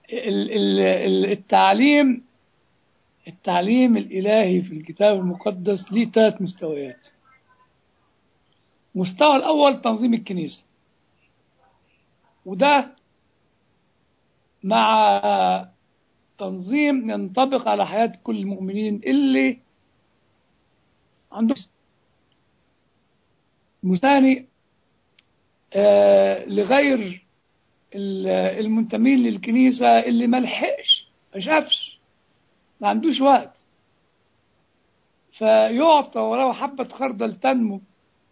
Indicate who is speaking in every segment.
Speaker 1: ال- ال- ال- التعليم التعليم الإلهي في الكتاب المقدس ليه ثلاث مستويات المستوى الأول تنظيم الكنيسة وده مع تنظيم ينطبق على حياة كل المؤمنين اللي عندهم الثاني آه لغير ال- المنتمين للكنيسة اللي ما لحقش ما شافش ما عندوش وقت فيعطى ولو حبة خردل تنمو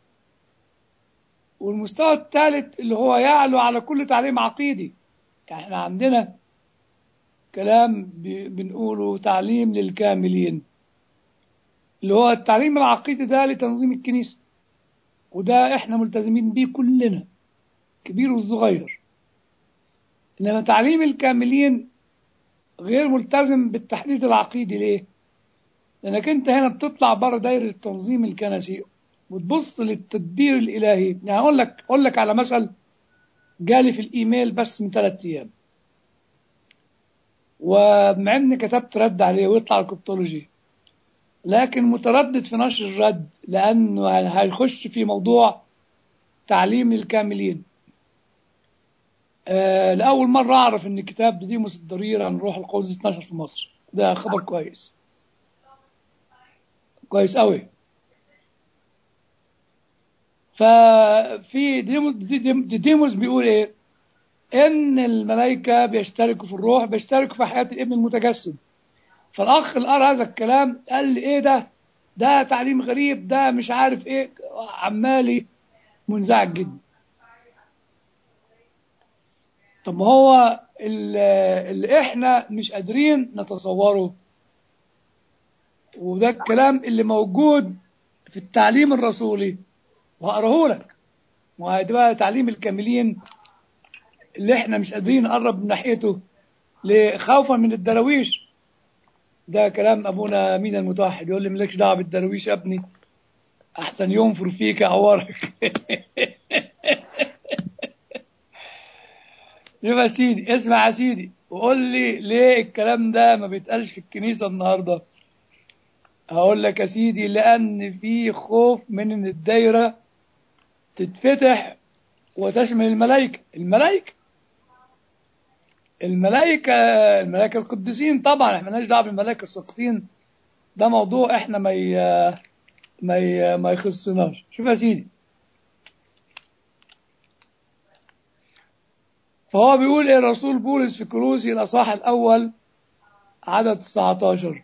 Speaker 1: والمستوى الثالث اللي هو يعلو على كل تعليم عقيدي يعني احنا عندنا كلام ب- بنقوله تعليم للكاملين اللي هو التعليم العقيدي ده لتنظيم الكنيسة وده احنا ملتزمين بيه كلنا كبير والصغير انما تعليم الكاملين غير ملتزم بالتحديد العقيدي ليه؟ لانك انت هنا بتطلع بره دايره التنظيم الكنسي وتبص للتدبير الالهي يعني اقول لك اقول لك على مثل جالي في الايميل بس من ثلاث ايام ومع اني كتبت رد عليه ويطلع الكبتولوجي لكن متردد في نشر الرد لانه هيخش في موضوع تعليم الكاملين آه لاول مره اعرف ان كتاب ديموس الضرير عن روح القدس اتنشر في مصر ده خبر كويس كويس قوي ففي ديموس, ديموس بيقول ايه ان الملائكه بيشتركوا في الروح بيشتركوا في حياه الابن المتجسد فالاخ اللي قرا هذا الكلام قال لي ايه ده ده تعليم غريب ده مش عارف ايه عمالي منزعج جدا طب ما هو اللي اللي احنا مش قادرين نتصوره وده الكلام اللي موجود في التعليم الرسولي وهقراه لك وده بقى تعليم الكاملين اللي احنا مش قادرين نقرب من ناحيته خوفا من الدراويش ده كلام ابونا مين المتوحد يقول لي مالكش دعوه بالدراويش يا ابني احسن ينفر فيك اعورك يبقى يا سيدي اسمع يا سيدي وقول لي ليه الكلام ده ما بيتقالش في الكنيسه النهارده هقول لك يا سيدي لان في خوف من ان الدايره تتفتح وتشمل الملائكه الملائكه الملائكه الملائكه القديسين طبعا احنا مالناش دعوه بالملائكه الساقطين ده موضوع احنا ما ي... ما ي... ما يخصناش شوف يا سيدي فهو بيقول ايه الرسول بولس في كروسي الاصحاح الاول عدد 19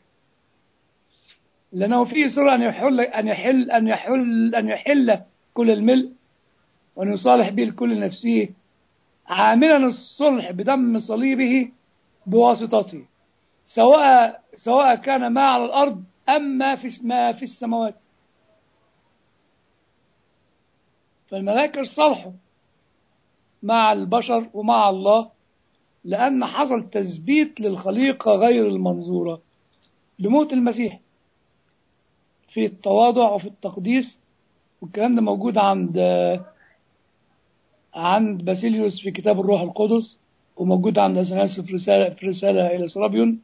Speaker 1: لانه فيه سر ان يحل ان يحل ان يحل ان يحل كل الملء وان يصالح به الكل نفسه عاملا الصلح بدم صليبه بواسطته سواء سواء كان ما على الارض ام ما في ما في السماوات فالملائكه صلحوا مع البشر ومع الله لأن حصل تثبيت للخليقة غير المنظورة لموت المسيح في التواضع وفي التقديس والكلام ده موجود عند عند باسيليوس في كتاب الروح القدس وموجود عند اثناس في رسالة في رسالة إلى سرابيون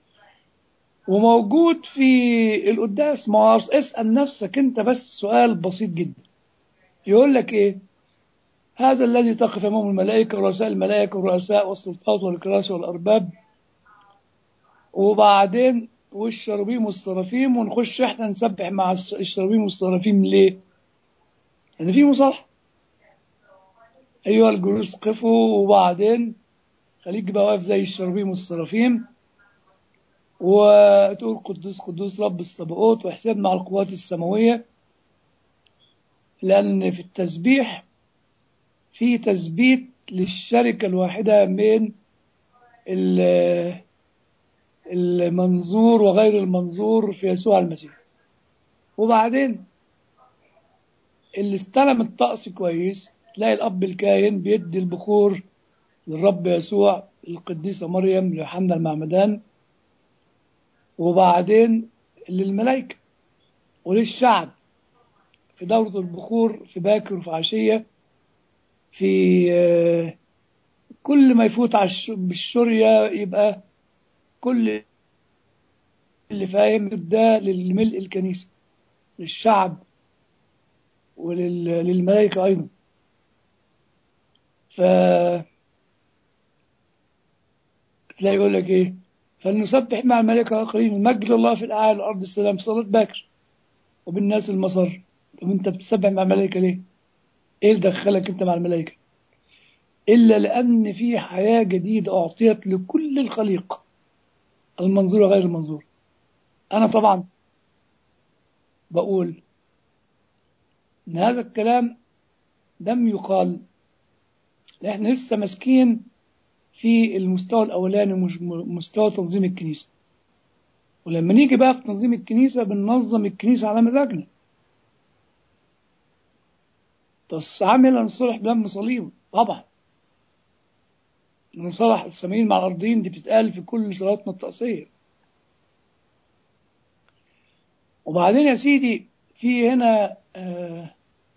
Speaker 1: وموجود في القداس ما اسأل نفسك أنت بس سؤال بسيط جدا يقول لك إيه هذا الذي تقف أمام الملائكة ورؤساء الملائكة والرؤساء والسلطات والكراسي والأرباب وبعدين والشرابيم والصرافيم ونخش احنا نسبح مع الشرابيم والصرافيم ليه؟ لأن في مصالحة أيها الجلوس قفوا وبعدين خليك بقى واقف زي الشرابيم والصرافيم وتقول قدوس قدوس رب السبقوت واحسب مع القوات السماوية لأن في التسبيح في تثبيت للشركة الواحدة بين المنظور وغير المنظور في يسوع المسيح وبعدين اللي استلم الطقس كويس تلاقي الأب الكاهن بيدي البخور للرب يسوع القديسة مريم ليوحنا المعمدان وبعدين للملائكة وللشعب في دورة البخور في باكر وفي عشية في كل ما يفوت على الش- بالشورية يبقى كل اللي فاهم ده للملء الكنيسة للشعب وللملائكة أيضا ف تلاقي يقول لك إيه فلنسبح مع الملائكة قليلا مجد الله في الأعالي الأرض السلام صلاة باكر وبالناس المسر طب أنت بتسبح مع الملائكة ليه؟ إيه اللي دخلك أنت مع الملائكة؟ إلا لأن في حياة جديدة أعطيت لكل الخليقة المنظور غير المنظور أنا طبعا بقول إن هذا الكلام لم يقال لأن إحنا لسه ماسكين في المستوى الأولاني مش مستوى تنظيم الكنيسة ولما نيجي بقى في تنظيم الكنيسة بننظم الكنيسة على مزاجنا بس عامل نصلح دم صليب طبعا نصلح السامعين مع الأرضين دي بتتقال في كل صلاتنا التقصية وبعدين يا سيدي في هنا آه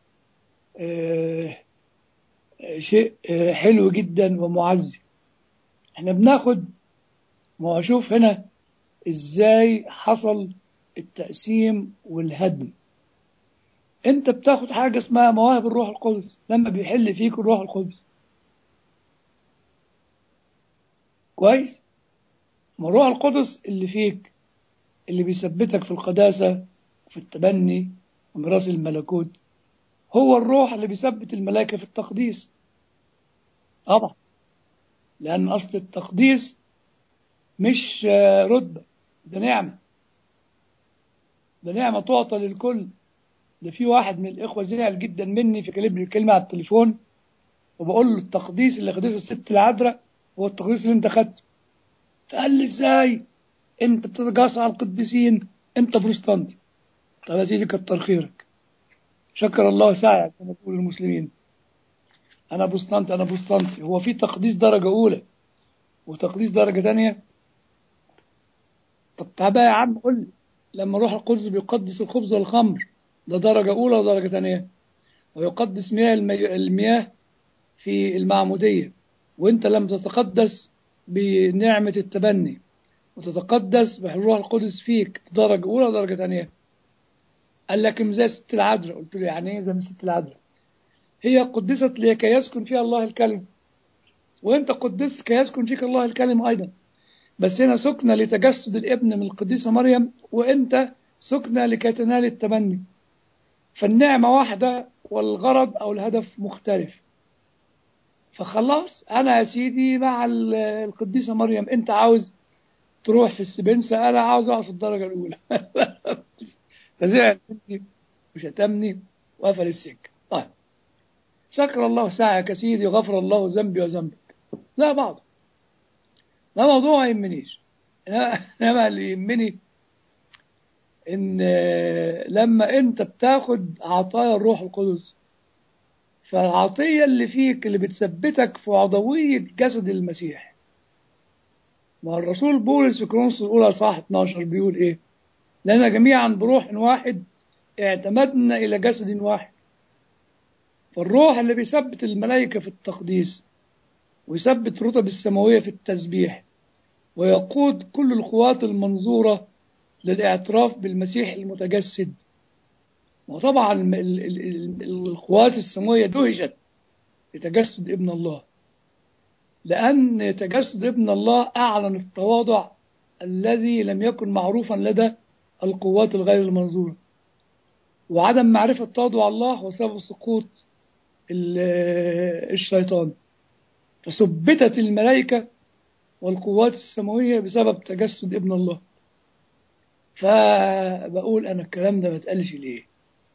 Speaker 1: آه شيء آه حلو جدا ومعزي احنا بناخد ما هو اشوف هنا ازاي حصل التقسيم والهدم انت بتاخد حاجة اسمها مواهب الروح القدس لما بيحل فيك الروح القدس كويس ما الروح القدس اللي فيك اللي بيثبتك في القداسة وفي التبني وميراث الملكوت هو الروح اللي بيثبت الملائكة في التقديس طبعا لأن أصل التقديس مش رتبة ده نعمة ده نعمة تعطى للكل ده في واحد من الإخوة زعل جدا مني في كلمة الكلمة على التليفون وبقول له التقديس اللي خدته الست العذراء هو التقديس اللي انت خدته فقال لي ازاي انت بتتقاس على القديسين انت بروستانتي طب يا سيدي كتر خيرك شكر الله ساعدك كما تقول المسلمين انا بروستانتي انا بروستانتي هو في تقديس درجة اولى وتقديس درجة تانية طب تعال بقى يا عم قول لي لما روح القدس بيقدس الخبز والخمر ده درجة أولى ودرجة ثانية ويقدس مياه المي... المياه في المعمودية وانت لم تتقدس بنعمة التبني وتتقدس بالروح القدس فيك درجة أولى ودرجة ثانية قال لك زي ست العذراء قلت له يعني ايه زي ست العذراء هي قدست لكي يسكن فيها الله الكلم وانت قدست كي يسكن فيك الله الكلم أيضا بس هنا سكنة لتجسد الابن من القديسة مريم وانت سكنة لكي تنال التبني فالنعمة واحدة والغرض أو الهدف مختلف فخلاص أنا يا سيدي مع القديسة مريم أنت عاوز تروح في السبنسة أنا عاوز أقعد في الدرجة الأولى فزعل مني وشتمني وقفل السكة طيب شكر الله ساعك يا سيدي وغفر الله ذنبي وذنبك لا بعض ده موضوع ما يهمنيش انما اللي يهمني ان لما انت بتاخد عطايا الروح القدس فالعطية اللي فيك اللي بتثبتك في عضوية جسد المسيح ما الرسول بولس في كرونس الأولى صح 12 بيقول إيه لأننا جميعا بروح واحد اعتمدنا إلى جسد واحد فالروح اللي بيثبت الملائكة في التقديس ويثبت رتب السماوية في التسبيح ويقود كل القوات المنظورة للاعتراف بالمسيح المتجسد وطبعا القوات السماوية دهشت بتجسد ابن الله لأن تجسد ابن الله أعلن التواضع الذي لم يكن معروفا لدى القوات الغير المنظورة وعدم معرفة تواضع الله هو سبب سقوط الشيطان فثبتت الملائكة والقوات السماوية بسبب تجسد ابن الله فبقول أنا الكلام ده ما اتقالش ليه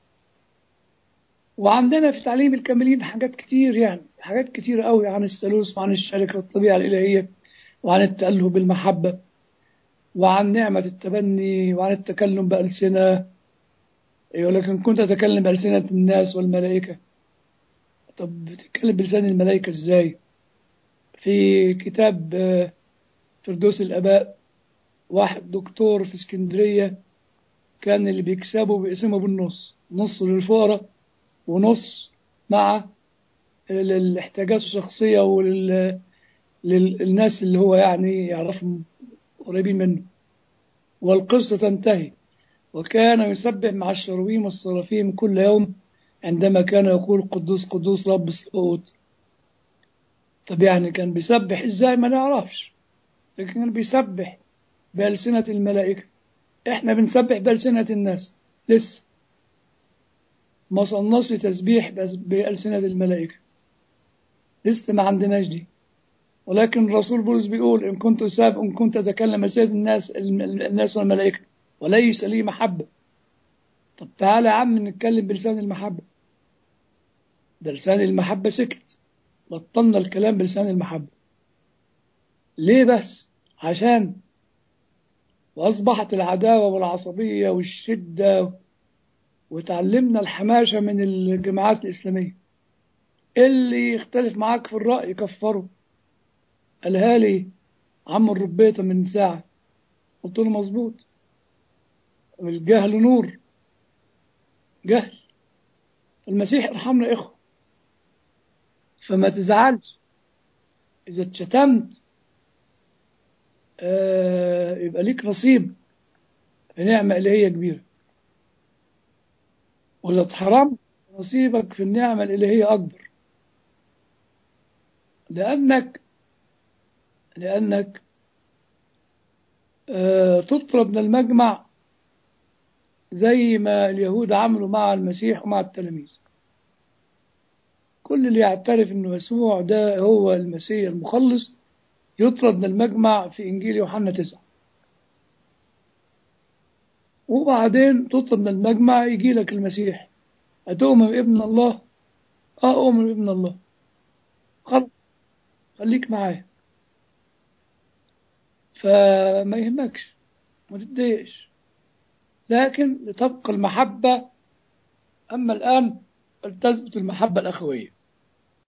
Speaker 1: وعندنا في تعليم الكاملين حاجات كتير يعني حاجات كتير قوي عن الثالوث وعن الشركة والطبيعة الإلهية وعن التأله بالمحبة وعن نعمة التبني وعن التكلم بألسنة يقول لك إن كنت أتكلم بألسنة الناس والملائكة طب بتتكلم بلسان الملائكة إزاي في كتاب فردوس الآباء واحد دكتور في اسكندرية كان اللي بيكسبه بيقسمه بالنص نص للفقراء ونص مع الاحتياجات الشخصية للناس اللي هو يعني يعرفهم قريبين منه والقصة تنتهي وكان يسبح مع الشرويم والصرافيم كل يوم عندما كان يقول قدوس قدوس رب الصوت طب يعني كان بيسبح ازاي ما نعرفش لكن كان بيسبح بألسنة الملائكة احنا بنسبح بألسنة الناس لسه ما صنص تسبيح بس بألسنة الملائكة لسه ما عندناش دي ولكن الرسول بولس بيقول إن كنت أساب إن كنت أتكلم ألسنة الناس الناس والملائكة وليس لي محبة طب تعالى يا عم نتكلم بلسان المحبة ده لسان المحبة سكت بطلنا الكلام بلسان المحبة ليه بس عشان وأصبحت العداوة والعصبية والشدة وتعلمنا الحماشة من الجماعات الإسلامية اللي يختلف معاك في الرأي كفره قالها لي عم الربيطة من ساعة قلت له مظبوط الجهل نور جهل المسيح ارحمنا إخوة فما تزعلش إذا اتشتمت آه يبقى ليك نصيب في نعمة إلهية كبيرة وإذا اتحرمت نصيبك في النعمة الإلهية أكبر لأنك لأنك آه تطرد من المجمع زي ما اليهود عملوا مع المسيح ومع التلاميذ كل اللي يعترف أنه يسوع ده هو المسيح المخلص يطرد من المجمع في إنجيل يوحنا تسعة وبعدين تطلب من المجمع يجي لك المسيح أتؤمن بابن الله اه أؤمن بابن الله خلاص خليك معايا فما يهمكش ما تتضايقش لكن لتبقى المحبة أما الآن فلتثبت المحبة الأخوية